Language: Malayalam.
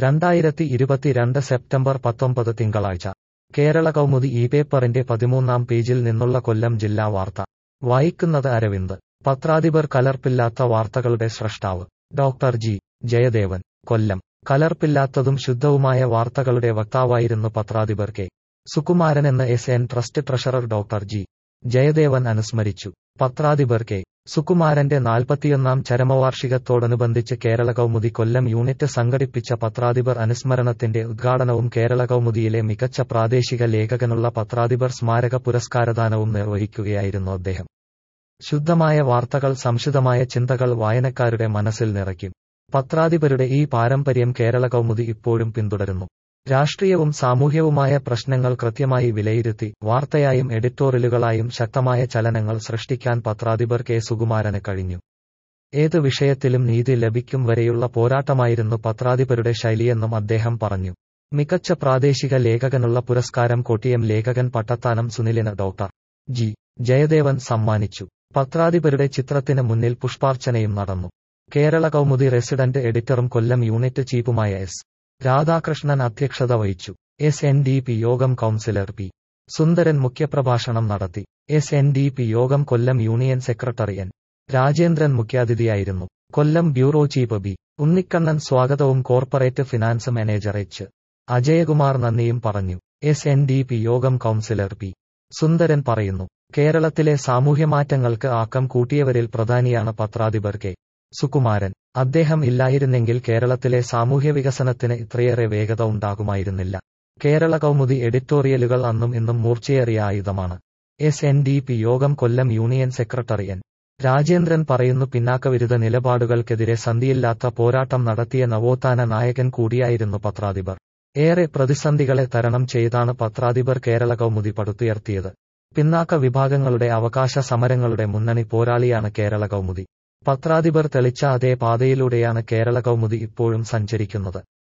രണ്ടായിരത്തി ഇരുപത്തിരണ്ട് സെപ്റ്റംബർ പത്തൊമ്പത് തിങ്കളാഴ്ച കേരള കൗമുദി ഈ പേപ്പറിന്റെ പതിമൂന്നാം പേജിൽ നിന്നുള്ള കൊല്ലം ജില്ലാ വാർത്ത വായിക്കുന്നത് അരവിന്ദ് പത്രാധിപർ കലർപ്പില്ലാത്ത വാർത്തകളുടെ സ്രഷ്ടാവ് ഡോക്ടർ ജി ജയദേവൻ കൊല്ലം കലർപ്പില്ലാത്തതും ശുദ്ധവുമായ വാർത്തകളുടെ വക്താവായിരുന്നു പത്രാധിപർ കെ സുകുമാരൻ എന്ന് S N trust treasurer doctor G Jayadevan അനുസ്മരിച്ചു പത്രാധിപർ കെ സുകുമാരന്റെ നാൽപ്പത്തിയൊന്നാം ചരമവാർഷികത്തോടനുബന്ധിച്ച് കേരള കൗമുദി കൊല്ലം യൂണിറ്റ് സംഘടിപ്പിച്ച പത്രാധിപർ അനുസ്മരണത്തിന്റെ ഉദ്ഘാടനവും കേരള കൗമുദിയിലെ മികച്ച പ്രാദേശിക ലേഖകനുള്ള പത്രാധിപർ സ്മാരക പുരസ്കാരദാനവും നിർവഹിക്കുകയായിരുന്നു അദ്ദേഹം ശുദ്ധമായ വാർത്തകൾ സംശുദ്ധമായ ചിന്തകൾ വായനക്കാരുടെ മനസ്സിൽ നിറയ്ക്കും പത്രാധിപരുടെ ഈ പാരമ്പര്യം കേരള കൗമുദി ഇപ്പോഴും പിന്തുടരുന്നു രാഷ്ട്രീയവും സാമൂഹ്യവുമായ പ്രശ്നങ്ങൾ കൃത്യമായി വിലയിരുത്തി വാർത്തയായും എഡിറ്റോറിയലുകളായും ശക്തമായ ചലനങ്ങൾ സൃഷ്ടിക്കാൻ പത്രാധിപർ കെ സുകുമാരന് കഴിഞ്ഞു ഏത് വിഷയത്തിലും നീതി ലഭിക്കും വരെയുള്ള പോരാട്ടമായിരുന്നു പത്രാധിപരുടെ ശൈലിയെന്നും അദ്ദേഹം പറഞ്ഞു മികച്ച പ്രാദേശിക ലേഖകനുള്ള പുരസ്കാരം കൊട്ടിയം ലേഖകൻ പട്ടത്താനം സുനിലിന് ഡോക്ടർ ജി ജയദേവൻ സമ്മാനിച്ചു പത്രാധിപരുടെ ചിത്രത്തിന് മുന്നിൽ പുഷ്പാർച്ചനയും നടന്നു കേരള കൗമുദി റെസിഡന്റ് എഡിറ്ററും കൊല്ലം യൂണിറ്റ് ചീഫുമായ എസ് രാധാകൃഷ്ണൻ അധ്യക്ഷത വഹിച്ചു S N D P Yogam councillor P Sundaran മുഖ്യപ്രഭാഷണം നടത്തി S N D P Yogam Kollam union secretary N Rajendran മുഖ്യാതിഥിയായിരുന്നു Kollam bureau chief B Unnikannan സ്വാഗതവും corporate finance manager H Ajayakumar നന്ദിയും പറഞ്ഞു S N D P Yogam councillor P Sundaran പറയുന്നു കേരളത്തിലെ സാമൂഹ്യമാറ്റങ്ങൾക്ക് ആക്കം കൂട്ടിയവരിൽ പ്രധാനിയാണ് പത്രാധിപർ കെ സുകുമാരൻ അദ്ദേഹം ഇല്ലായിരുന്നെങ്കിൽ കേരളത്തിലെ സാമൂഹ്യ വികസനത്തിന് ഇത്രയേറെ വേഗത ഉണ്ടാകുമായിരുന്നില്ല കേരള കൗമുദി എഡിറ്റോറിയലുകൾ അന്നും ഇന്നും മൂർച്ചയേറിയ ആയുധമാണ് S N D P Yogam Kollam union secretary N Rajendran പറയുന്നു പിന്നാക്കവിരുദ്ധ നിലപാടുകൾക്കെതിരെ സന്ധിയില്ലാത്ത പോരാട്ടം നടത്തിയ നവോത്ഥാന നായകൻ കൂടിയായിരുന്നു പത്രാധിപർ ഏറെ പ്രതിസന്ധികളെ തരണം ചെയ്താണ് പത്രാധിപർ കേരള കൗമുദി പടുത്തുയർത്തിയത് പിന്നാക്ക വിഭാഗങ്ങളുടെ അവകാശ സമരങ്ങളുടെ മുന്നണി പോരാളിയാണ് കേരള കൗമുദി പത്രാധിപർ തെളിച്ച അതേ പാതയിലൂടെയാണ് കേരള കൗമുദി ഇപ്പോഴും സഞ്ചരിക്കുന്നത്